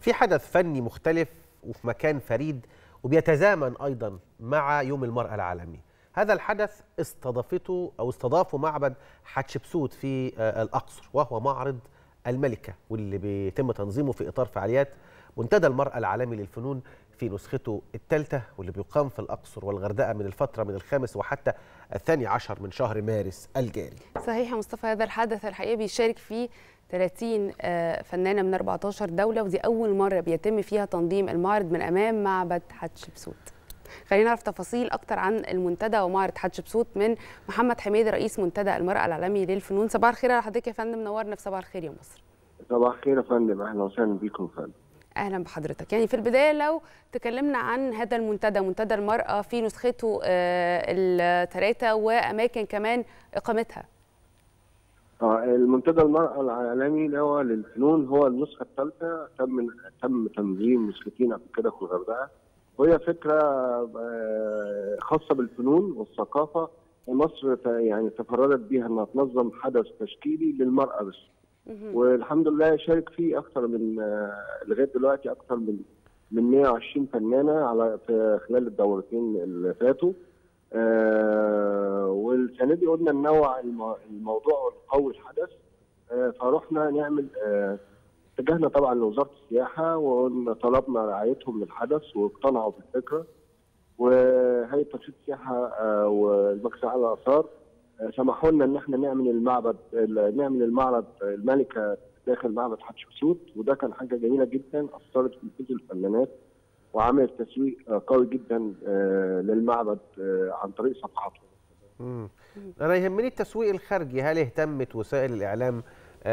في حدث فني مختلف وفي مكان فريد وبيتزامن ايضا مع يوم المراه العالمي هذا الحدث استضافته او استضافه معبد حتشبسوت في آه، الاقصر وهو معرض الملكه واللي بيتم تنظيمه في اطار فعاليات منتدى المراه العالمي للفنون في نسخته الثالثه واللي بيقام في الاقصر والغردقه من الفتره من الخامس وحتى الثاني عشر من شهر مارس الجاري. صحيح يا مصطفى هذا الحدث الحقيقه بيشارك فيه 30 آه، فنانه من 14 دوله ودي اول مره بيتم فيها تنظيم المعرض من امام معبد حتشبسوت. خلينا نعرف تفاصيل اكتر عن المنتدى ومعرض حتشبسوت من محمد حميد رئيس منتدى المراه العالمي للفنون صباح الخير على حضرتك يا فندم نورنا في صباح الخير يا مصر صباح الخير يا فندم اهلا وسهلا بيكم يا فندم اهلا بحضرتك يعني في البدايه لو تكلمنا عن هذا المنتدى منتدى المراه في نسخته آه، الثلاثه واماكن كمان اقامتها اه المنتدى المرأة العالمي اللي هو للفنون هو النسخة الثالثة تم تم تنظيم نسختين قبل كده في الغردقة وهي فكرة آه، خاصة بالفنون والثقافة ومصر ت- يعني تفردت بيها انها تنظم حدث تشكيلي للمرأة بس والحمد لله شارك فيه اكثر من آه، لغايه دلوقتي اكثر من من 120 فنانه على في خلال الدورتين اللي فاتوا آه والسنه دي قلنا ننوع الم- الموضوع ونقوي الحدث آه فرحنا نعمل آه اتجهنا طبعا لوزاره السياحه وقلنا طلبنا رعايتهم للحدث واقتنعوا بالفكره وهيئه تنشيط السياحه آه والمجلس الاعلى للاثار آه، سمحوا لنا ان احنا نعمل المعبد ال- نعمل المعرض الملكه داخل معبد حتشبسوت وده كان حاجه جميله جدا اثرت في نفوذ الفنانات وعملت تسويق آه، قوي جدا آه، للمعبد آه، عن طريق صفحاتهم. مم. انا يهمني التسويق الخارجي هل اهتمت وسائل الاعلام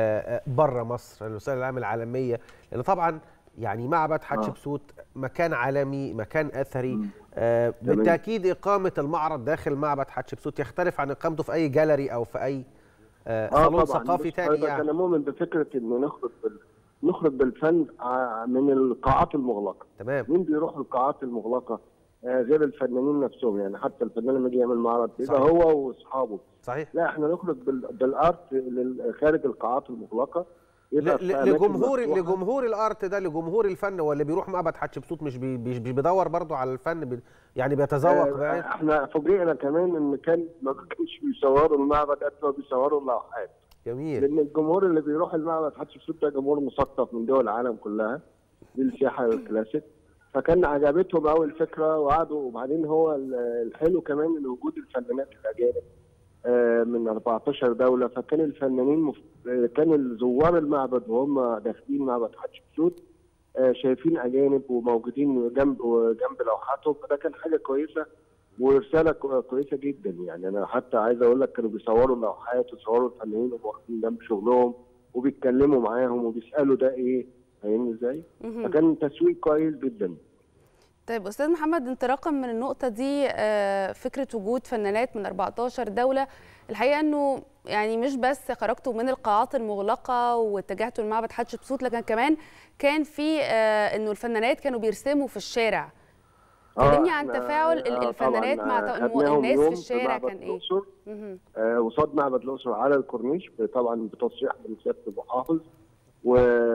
بره مصر الوسائل الاعلام العالميه لان طبعا يعني معبد حتشبسوت مكان عالمي مكان اثري آه، تمام. بالتاكيد اقامه المعرض داخل معبد حتشبسوت يختلف عن اقامته في اي جاليري او في اي آه، صالون ثقافي بص تاني حضرتك يعني انا مؤمن بفكره ان نخرج بال... نخرج بالفن ع- من القاعات المغلقه. تمام مين بيروح القاعات المغلقه آه، غير الفنانين نفسهم يعني حتى الفنان لما يجي يعمل معرض يبقى صحيح. هو واصحابه صحيح لا احنا نخرج بال... بالارت لل- خارج القاعات المغلقه يبقى ل- في ل- أماكن لجمهور مفتوحة. لجمهور الارت ده لجمهور الفن هو اللي بيروح معبد حتشبسوت مش بي مش بيدور برضه على الفن بي يعني بيتذوق آه، بقى احنا فوجئنا كمان ان كان ما كانش بيصوروا المعبد قد ما بيصوروا اللوحات جميل لان الجمهور اللي بيروح المعبد حتشبسوت ده جمهور مثقف من دول العالم كلها دي السياحه الكلاسيك فكان عجبتهم قوي الفكره وقعدوا وبعدين هو ال- الحلو كمان ان وجود الفنانات الاجانب آه، من 14 دوله فكان الفنانين مف... آه، كان زوار المعبد وهم داخلين معبد حتشبسوت آه، شايفين اجانب وموجودين جنب جنب لوحاتهم فده كان حاجه كويسه ورساله كو- كويسه جدا يعني انا حتى عايز اقول لك كانوا بيصوروا اللوحات ويصوروا الفنانين وهم واقفين جنب شغلهم وبيتكلموا معاهم وبيسالوا ده ايه فاهمني ازاي؟ فكان تسويق كويس جدا طيب استاذ محمد انطلاقا من النقطه دي آه، فكره وجود فنانات من 14 دوله الحقيقه انه يعني مش بس خرجتوا من القاعات المغلقه واتجهتوا لمعبد حتشبسوت لكن كمان كان في آه، انه الفنانات كانوا بيرسموا في الشارع كلمني عن إحنا- تفاعل ال- آه، الفنانات طبعاً، مع آه، الم- خدناهم الناس يوم في الشارع معبد كان ايه؟ الأقصر، مهم. آه، وصاد معبد الاقصر على الكورنيش طبعا بتصريح من سياده المحافظ و...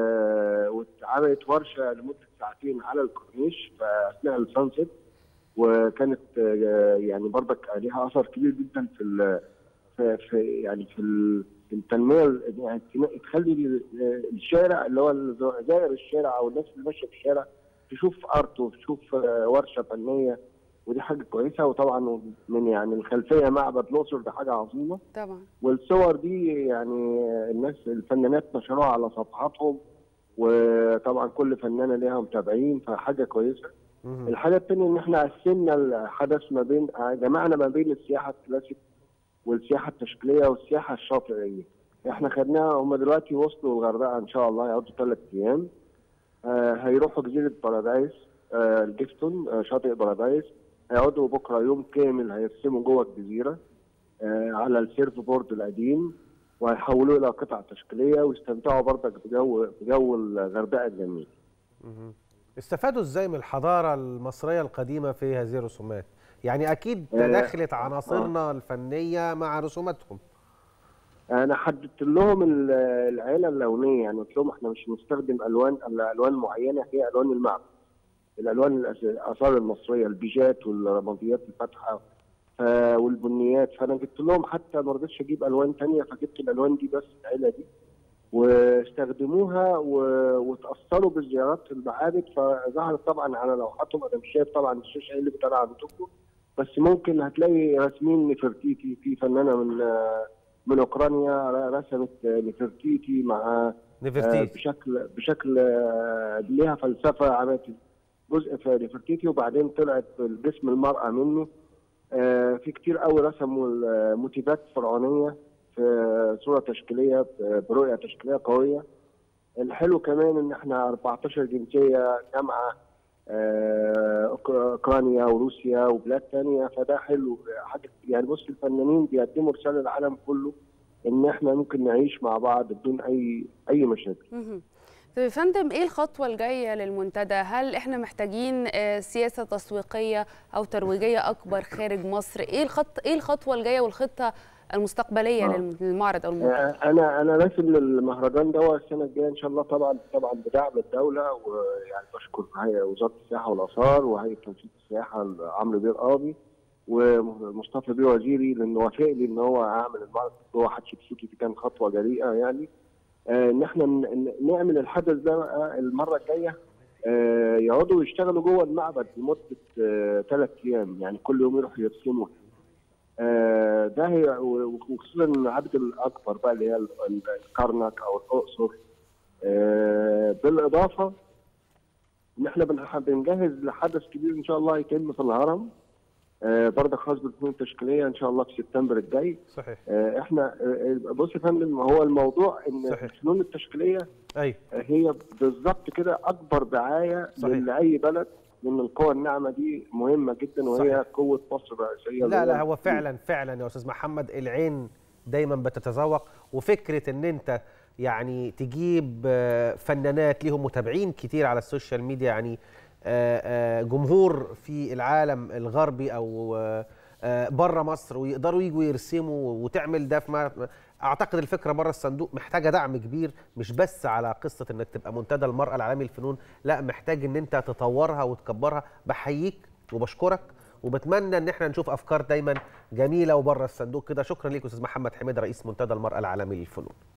واتعملت ورشه لمده ساعتين على الكورنيش في اثناء السانسيت وكانت آه، يعني برضك ليها اثر كبير جدا في ال... في, في يعني في ال- في التنميه ال- يعني تن- تخلي ال- الشارع اللي هو الز- زائر الشارع او الناس اللي ماشيه في الشارع تشوف ارت وتشوف آه، ورشه فنيه ودي حاجه كويسه وطبعا من يعني الخلفيه معبد الاقصر ده حاجه عظيمه طبعا والصور دي يعني الناس الفنانات نشروها على صفحاتهم وطبعا كل فنانه ليها متابعين فحاجه كويسه مهم. الحاجه الثانيه ان احنا قسمنا الحدث ما بين جمعنا ما بين السياحه الكلاسيك والسياحه التشكيليه والسياحه الشاطئيه احنا خدناها هم دلوقتي وصلوا الغردقه ان شاء الله يقعدوا ثلاث ايام آه هيروحوا جزيره بارادايس آه الجيفتون آه شاطئ بارادايس هيقعدوا بكره يوم كامل هيرسموا جوه الجزيره آه على السيرف بورد القديم وهيحولوه الى قطع تشكيليه ويستمتعوا برضك بجو بجو الغردقه الجميل. مهم. استفادوا ازاي من الحضاره المصريه القديمه في هذه الرسومات يعني اكيد آه، تداخلت عناصرنا الفنيه مع رسوماتهم انا حددت لهم ال- العيله اللونيه يعني قلت لهم احنا مش هنستخدم الوان الا الوان معينه هي الوان المعبد الالوان الأس- الاثار المصريه البيجات والرماديات الفاتحه ف- والبنيات فانا جبت لهم حتى ما رضيتش اجيب الوان تانية فجبت الالوان دي بس العيله دي واستخدموها و... وتاثروا بزيارات المعابد فظهرت طبعا على لوحاتهم انا مش شايف طبعا الشاشه اللي بتطلع عندكم بس ممكن هتلاقي راسمين نفرتيتي في فنانه من من اوكرانيا رسمت نفرتيتي مع آه، نفرتيت بشكل بشكل آه، ليها فلسفه عملت جزء في نفرتيتي وبعدين طلعت باسم المراه منه آه، في كتير قوي رسموا الموتيفات فرعونيه في صوره تشكيليه برؤيه تشكيليه قويه الحلو كمان ان احنا 14 جنسيه جامعه آه، أوك- اوكرانيا وروسيا وبلاد تانية فده حلو حاجه يعني بص الفنانين بيقدموا رساله للعالم كله ان احنا ممكن نعيش مع بعض بدون اي اي مشاكل مهم. طيب يا فندم ايه الخطوه الجايه للمنتدى هل احنا محتاجين آه، سياسه تسويقيه او ترويجيه اكبر خارج مصر ايه الخط ايه الخطوه الجايه والخطه المستقبليه آه. للم- للمعرض او المنتدى آه، انا انا راسم للمهرجان ده السنه الجايه ان شاء الله طبعا طبعا بدعم الدوله ويعني بشكر هيئه وزاره السياحه والاثار وهيئه تنشيط السياحه عمرو بيه القاضي ومصطفى بيه وزيري لانه وافق لي ان هو اعمل المعرض هو حتشبسوتي دي كان خطوه جريئه يعني آه، ان احنا ن- ن- نعمل الحدث ده بقى المره الجايه آه، يقعدوا يشتغلوا جوه المعبد لمده ثلاث ايام يعني كل يوم يروحوا يرسموا آه، ده هي وخصوصا المعابد الاكبر بقى اللي هي ال- ال- الكرنك او الاقصر آه، بالاضافه ان احنا بنح- بنجهز لحدث كبير ان شاء الله هيتم في الهرم آه، برضه خاص بالفنون التشكيليه ان شاء الله في سبتمبر الجاي صحيح آه، احنا آه، بص يا فندم هو الموضوع ان صحيح. الفنون التشكيليه اي هي بالظبط كده اكبر دعايه صحيح. لاي بلد لان القوى الناعمه دي مهمه جدا وهي صحيح. قوه مصر الرئيسيه لا اللي لا هي هو فعلا فعلا يا استاذ محمد العين دايما بتتذوق وفكره ان انت يعني تجيب آه، فنانات ليهم متابعين كتير على السوشيال ميديا يعني آه، آه، جمهور في العالم الغربي او بره مصر ويقدروا يجوا يرسموا وتعمل ده في مع- اعتقد الفكره بره الصندوق محتاجه دعم كبير مش بس على قصه انك تبقى منتدى المراه العالمي للفنون لا محتاج ان انت تطورها وتكبرها بحييك وبشكرك وبتمنى ان احنا نشوف افكار دايما جميله وبره الصندوق كده شكرا ليك استاذ محمد حميد رئيس منتدى المراه العالمي للفنون